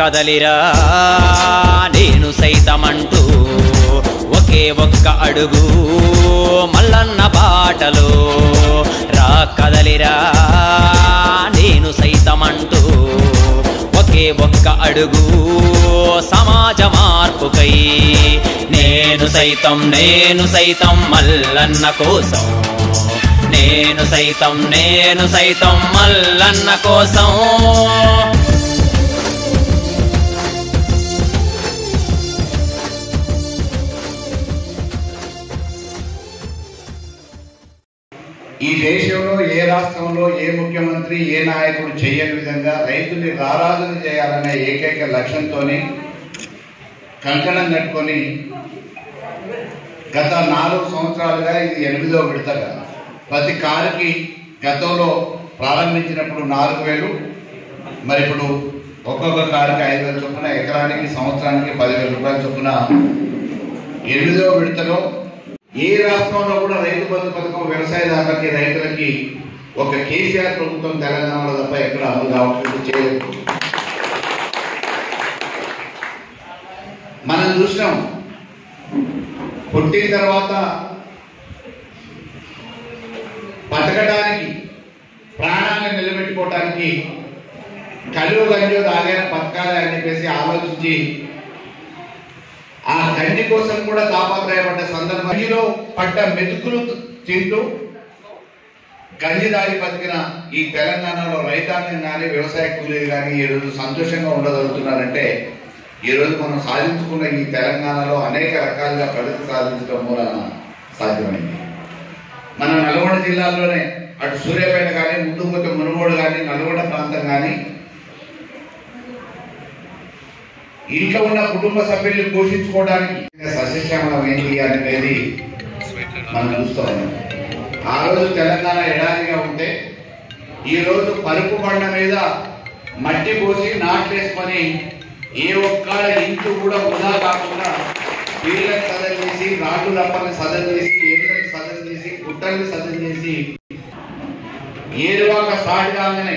కదలిరా నేను సైతమంటూ ఒకే ఒక్క అడుగు మల్లన్న బాటలో రా కదలిరా నేను సైతమంటూ ఒకే ఒక్క అడుగు సమాజ మార్పుకై నేను సైతం నేను సైతం మల్లన్న కోసం నేను సైతం నేను సైతం మల్లన్న కోసం ఈ దేశంలో ఏ రాష్ట్రంలో ఏ ముఖ్యమంత్రి ఏ నాయకుడు చేయని విధంగా రైతుల్ని రారాజులు చేయాలనే ఏకైక లక్ష్యంతోనే కంకణం కట్టుకొని గత నాలుగు సంవత్సరాలుగా ఇది ఎనిమిదో విడతగా ప్రతి కారుకి గతంలో ప్రారంభించినప్పుడు నాలుగు వేలు మరి ఇప్పుడు ఒక్కొక్క కారుకి ఐదు వేల చొప్పున ఎకరానికి సంవత్సరానికి పదివేల రూపాయల చొప్పున ఎనిమిదో విడతలో ఏ రాష్ట్రంలో కూడా రైతు బంధు పథకం వ్యవసాయదారులకి రైతులకి ఒక కేసీఆర్ ప్రభుత్వం తెలంగాణలో తప్ప ఎక్కడ అమలు కావట్లేదు చేయలేదు మనం చూసినాం పుట్టిన తర్వాత బతకడానికి ప్రాణాన్ని నిలబెట్టుకోవడానికి కలువ గంజో తాగైన బతకాలి అని చెప్పేసి ఆలోచించి ఆ గంజి కోసం కూడా తాపత్రయపడ్డ సందర్భంలో పడ్డ మెతుకులు తింటూ గంజి దాగి బతికిన ఈ తెలంగాణలో రైతాంగం కానీ వ్యవసాయ కూలీలు కానీ ఈ రోజు సంతోషంగా ఉండగలుగుతున్నారంటే ఈ రోజు మనం సాధించుకున్న ఈ తెలంగాణలో అనేక రకాలుగా ప్రగతి సాధించడం మూలన సాధ్యమైంది మన నల్గొండ జిల్లాలోనే అటు సూర్యాపేట కానీ ముందు పోతే మునుగోడు కానీ నల్గొండ ప్రాంతం కానీ ఇంట్లో ఉన్న కుటుంబ సభ్యుల్ని పోషించుకోవడానికి సస్యశ్యామలం ఏంటి అనేది మనం చూస్తూ ఉన్నాం ఆ రోజు తెలంగాణ ఎడారిగా ఉంటే ఈ రోజు పరుపు బండ మీద మట్టి పోసి నాట్లేసుకొని ఏ ఒక్క ఇంచు కూడా వృధా కాకుండా వీళ్ళని సదం చేసి రాళ్ళు రప్పని సదం చేసి ఏళ్ళని సదం చేసి గుట్టల్ని సదం చేసి ఏరువాక స్టార్ట్ కాగానే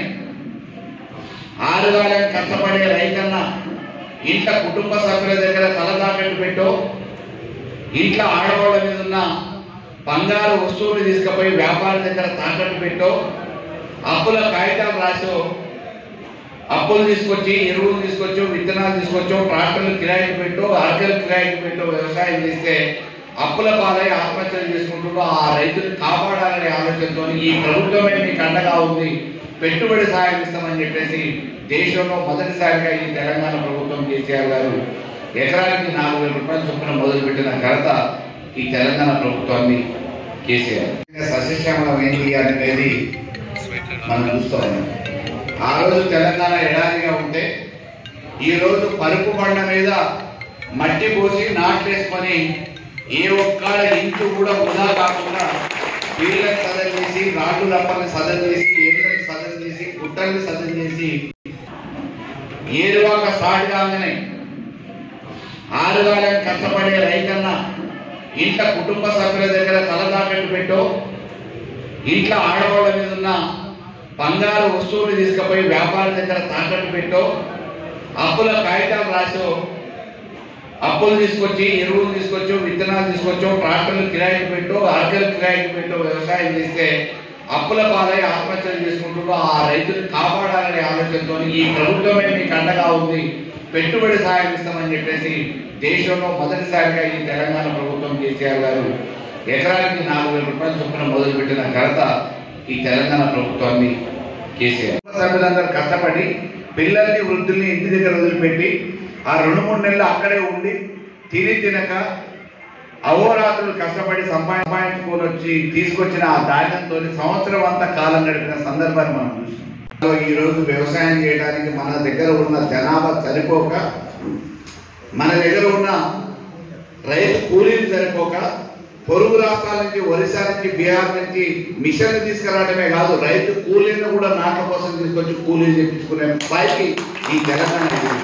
ఆరుగాలని కష్టపడే రైతన్న ఇంట్లో కుటుంబ సభ్యుల దగ్గర తల తాకట్టు పెట్టో ఇంట్లో ఆడవాళ్ళ మీద ఉన్న బంగారు వస్తువులు తీసుకుపోయి వ్యాపారం దగ్గర తాకట్టు పెట్టో అప్పుల కాగితాలు రాసో అప్పులు తీసుకొచ్చి ఎరువులు తీసుకొచ్చో విత్తనాలు తీసుకొచ్చో ట్రాక్టర్లు కిరాయికి పెట్టో అరకలు కిరాయికి పెట్టో వ్యవసాయం చేస్తే అప్పుల పాలై ఆత్మహత్యలు చేసుకుంటూ ఆ రైతుని కాపాడాలనే ఆలోచనతో ఈ ప్రభుత్వమే మీకు అండగా ఉంది పెట్టుబడి సాయం ఇస్తామని చెప్పేసి దేశంలో మొదటిసారిగా ఈ తెలంగాణ ప్రభుత్వం కేసీఆర్ గారు ఎకరానికి నాలుగు వేల రూపాయల చొప్పున మొదలుపెట్టిన ఘనత ఈ తెలంగాణ ప్రభుత్వాన్ని కేసీఆర్ సస్యశ్యామలం ఏంటి అనేది మనం చూస్తూ ఉన్నాం ఆ రోజు తెలంగాణ ఎడారిగా ఉంటే ఈ రోజు పరుపు బండ మీద మట్టి పోసి నాట్లేసుకొని ఏ ఒక్క ఇంచు కూడా వృధా కాకుండా వీళ్ళని సదం చేసి రాళ్ళు రప్పని సదం చేసి ఏళ్ళని సదం చేసి గుట్టల్ని సదం చేసి ఏరువాక స్టార్ట్ కాగానే ఆరుగాలని కష్టపడే రైతన్న ఇంట్లో కుటుంబ సభ్యుల దగ్గర తల తాకట్టు పెట్టో ఇంట్లో ఆడవాళ్ళ మీద ఉన్న బంగారు వస్తువులు తీసుకుపోయి వ్యాపారం దగ్గర తాకట్టు పెట్టో అప్పుల కాగితాలు రాసో అప్పులు తీసుకొచ్చి ఎరువులు తీసుకొచ్చో విత్తనాలు తీసుకొచ్చో ట్రాక్టర్లు కిరాయికి పెట్టో అరకలు కిరాయికి పెట్టో వ్యవసాయం చేస్తే అప్పుల పాలై ఆత్మహత్యలు చేసుకుంటూ ఆ రైతుని కాపాడాలనే ఆలోచనతో ఈ ప్రభుత్వమే మీకు అండగా ఉంది పెట్టుబడి సాయం ఇస్తామని చెప్పేసి దేశంలో మొదటిసారిగా ఈ తెలంగాణ ప్రభుత్వం కేసీఆర్ గారు ఎకరానికి నాలుగు వేల రూపాయల చొప్పున మొదలుపెట్టిన ఘనత ఈ తెలంగాణ ప్రభుత్వాన్ని కేసీఆర్ సభ్యులందరూ కష్టపడి పిల్లల్ని వృద్ధుల్ని ఇంటి దగ్గర వదిలిపెట్టి ఆ రెండు మూడు నెలలు అక్కడే ఉండి తిని తినక అహోరాత్రులు కష్టపడి సంపాదించుకొని వచ్చి తీసుకొచ్చిన ఆ ధాన్యంతో సంవత్సరం అంతా కాలం గడిపిన సందర్భాన్ని మనం చూసాం సో ఈ రోజు వ్యవసాయం చేయడానికి మన దగ్గర ఉన్న జనాభా సరిపోక మన దగ్గర ఉన్న రైతు కూలీలు సరిపోక పొరుగు రాష్ట్రాల నుంచి ఒరిస్సా నుంచి బీహార్ నుంచి మిషన్లు తీసుకురావడమే కాదు రైతు కూలీలను కూడా నాట్ల కోసం తీసుకొచ్చి కూలీలు చెప్పించుకునే స్థాయికి ఈ తెలంగాణ ఎదిగింది.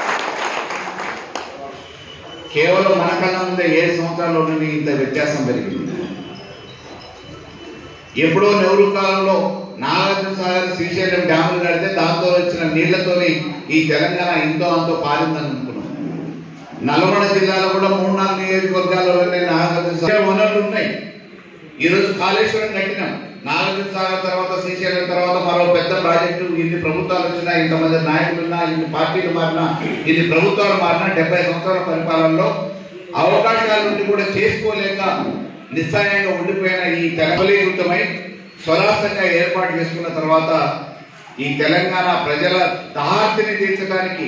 కేవలం మన కన్నా ముందే ఏడు సంవత్సరాల్లో నుండి ఇంత వ్యత్యాసం పెరిగింది ఎప్పుడో నెహ్రూ కాలంలో నాగార్జున సాగర్ శ్రీశైలం డ్యాములు కడితే దాంతో వచ్చిన నీళ్లతోని ఈ తెలంగాణ ఇంతో అంతో పారిందని అనుకున్నాం నల్గొండ జిల్లాలో కూడా మూడు నాలుగు నియోజకవర్గాల్లోనే నాగార్జున సాగర్ వనరులు ఉన్నాయి ఈరోజు కాళేశ్వరం కట్టినాం నాగార్జున సాగర్ తర్వాత శ్రీశైలం తర్వాత మరో పెద్ద ప్రాజెక్టు ఇన్ని ప్రభుత్వాలు వచ్చినా ఇంతమంది నాయకులు ఉన్నా ఇన్ని పార్టీలు మారినా ఇన్ని ప్రభుత్వాలు మారినా డెబ్బై సంవత్సరాల పరిపాలనలో అవకాశాల నుండి కూడా చేసుకోలేక నిస్సాయంగా ఉండిపోయిన ఈ తెలపలీకృతమై స్వరాష్ట్రంగా ఏర్పాటు చేసుకున్న తర్వాత ఈ తెలంగాణ ప్రజల దాహార్తిని తీర్చడానికి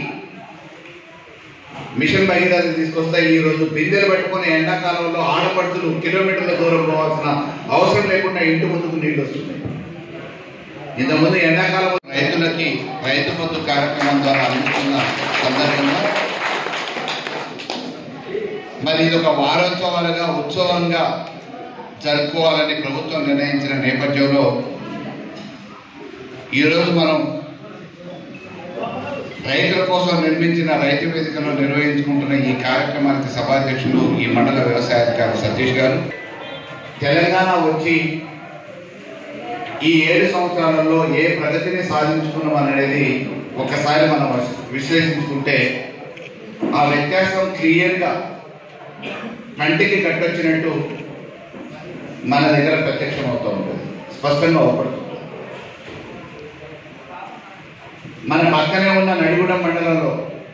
మిషన్ భగీరథ తీసుకొస్తే ఈ రోజు బిందెలు పెట్టుకుని ఎండాకాలంలో ఆడపడుతులు కిలోమీటర్ల దూరం పోవాల్సిన అవసరం లేకుండా ఇంటి ముందుకు నీళ్లు వస్తున్నాయి ఇంతకుముందు ఎండాకాలం రైతులకి రైతు పొద్దు కార్యక్రమం ద్వారా అందిస్తున్న సందర్భంగా మరి ఇది ఒక వారోత్సవాలుగా ఉత్సవంగా జరుపుకోవాలని ప్రభుత్వం నిర్ణయించిన నేపథ్యంలో ఈరోజు మనం రైతుల కోసం నిర్మించిన రైతు వేదికలో నిర్వహించుకుంటున్న ఈ కార్యక్రమానికి సభాధ్యక్షులు ఈ మండల వ్యవసాయ అధికారి సతీష్ గారు తెలంగాణ వచ్చి ఈ ఏడు సంవత్సరాలలో ఏ ప్రగతిని సాధించుకున్నాం అనేది ఒకసారి మనం విశ్లేషించుకుంటే ఆ వ్యత్యాసం క్లియర్గా కంటికి కట్టొచ్చినట్టు మన దగ్గర ప్రత్యక్షం అవుతూ ఉంటుంది స్పష్టంగా అవపడుతుంది మన పక్కనే ఉన్న నడిగూడెం మండలంలో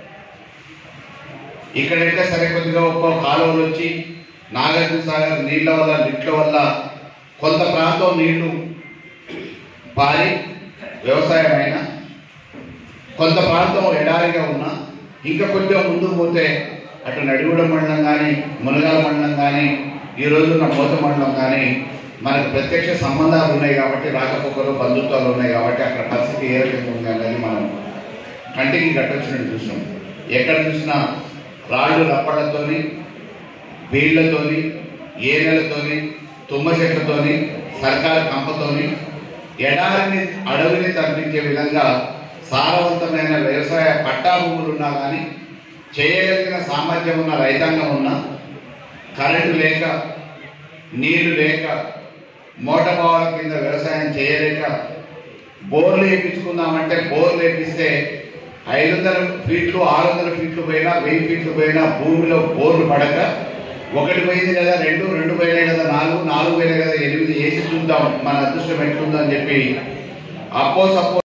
ఇక్కడైతే సరే కొద్దిగా ఒక్క కాలువలు వచ్చి నాగార్జున సాగర్ నీళ్ల వల్ల లిట్ల వల్ల కొంత ప్రాంతం నీళ్లు పారి వ్యవసాయమైన కొంత ప్రాంతం ఎడారిగా ఉన్నా ఇంకా కొంచెం ముందుకు పోతే అటు నడిగూడెం మండలం కానీ మునగాల మండలం కానీ ఈ రోజున్న పోత మండలం కానీ మనకు ప్రత్యక్ష సంబంధాలు ఉన్నాయి కాబట్టి రాకపోకలు బంధుత్వాలు ఉన్నాయి కాబట్టి అక్కడ పరిస్థితి ఏ రకంగా ఉంది అనేది మనం కంటికి కట్టొచ్చినట్టు చూసినాం ఎక్కడ చూసినా రాళ్ళు రప్పడతోని బీళ్లతోని ఏనెలతోని తుమ్మ చెట్లతోని సర్కారు కంపతోని ఎడారిని అడవిని తప్పించే విధంగా సారవంతమైన వ్యవసాయ పట్టా భూములు ఉన్నా కానీ చేయగలిగిన సామర్థ్యం ఉన్న రైతాంగం ఉన్నా కరెంటు లేక నీళ్లు లేక మోటార్ బావుల కింద వ్యవసాయం చేయలేక బోర్లు వేయించుకుందామంటే బోర్లు వేపిస్తే ఐదు వందల ఫీట్లు ఆరు వందల ఫీట్లు పోయినా వెయ్యి ఫీట్లు పోయినా భూమిలో బోర్లు పడక ఒకటి పోయింది కదా రెండు రెండు పోయినాయి కదా నాలుగు నాలుగు పోయినాయి కదా ఎనిమిది వేసి చూద్దాం మన అదృష్టం ఎట్లుందని చెప్పి అప్పో సప్పో